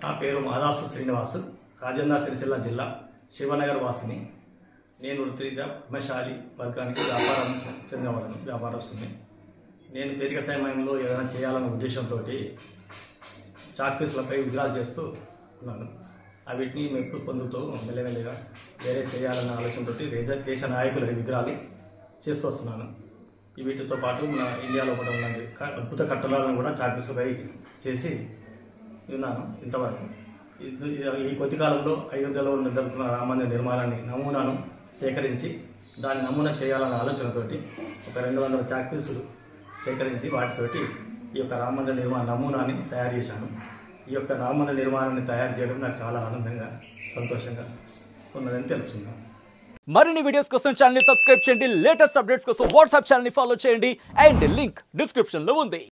నా పేరు మహదాసు శ్రీనివాస్ రాజన్న సిరిసిల్ల జిల్లా శివనగర్ వాసిని నేను వృత్తిరీత్యా పద్మశాలి వర్గానికి వ్యాపారం చెందినవాడను వ్యాపారస్తుని నేను తీరిక సమయంలో ఏదైనా చేయాలన్న ఉద్దేశంతో చాక్పీసులపై విగ్రహాలు చేస్తూ ఉన్నాను వీటిని మెప్పు పొందుతూ మెల్లమెల్లగా వేరే చేయాలన్న ఆలోచనతో దేశ దేశ నాయకుల విగ్రహాలు చేస్తూ వస్తున్నాను ఈ వీటితో పాటు మన ఇండియాలో కూడా ఉన్న క- అద్భుత కట్టడాలను కూడా చాక్పీసులపై చేసి ఉన్నాను ఇంతవరకు ఇది- ఇది- ఈ కొద్ది కాలంలో అయోధ్యలో జరుగుతున్న రామమందిర నిర్మాణాన్ని నమూనాను సేకరించి దాన్ని నమూనా చేయాలన్న ఆలోచనతోటి ఒక రెండు వందల చాక్పీసులు సేకరించి వాటితోటి ఈ యొక్క రామమందిర నిర్మాణ నమూనాని తయారు చేశాను ఈ యొక్క రామమందిర నిర్మాణాన్ని తయారు చేయడం నాకు చాలా ఆనందంగా సంతోషంగా ఉన్నదని తెలుసుకున్నాను మరిన్ని వీడియోస్ కోసం ఛానల్ సబ్స్క్రైబ్ చేయండి లేటెస్ట్ అప్డేట్స్ కోసం వాట్సాప్ ఛానల్ ఫాలో చేయండి అండ్ లింక్ డిస్క్రిప్షన్ లో ఉంది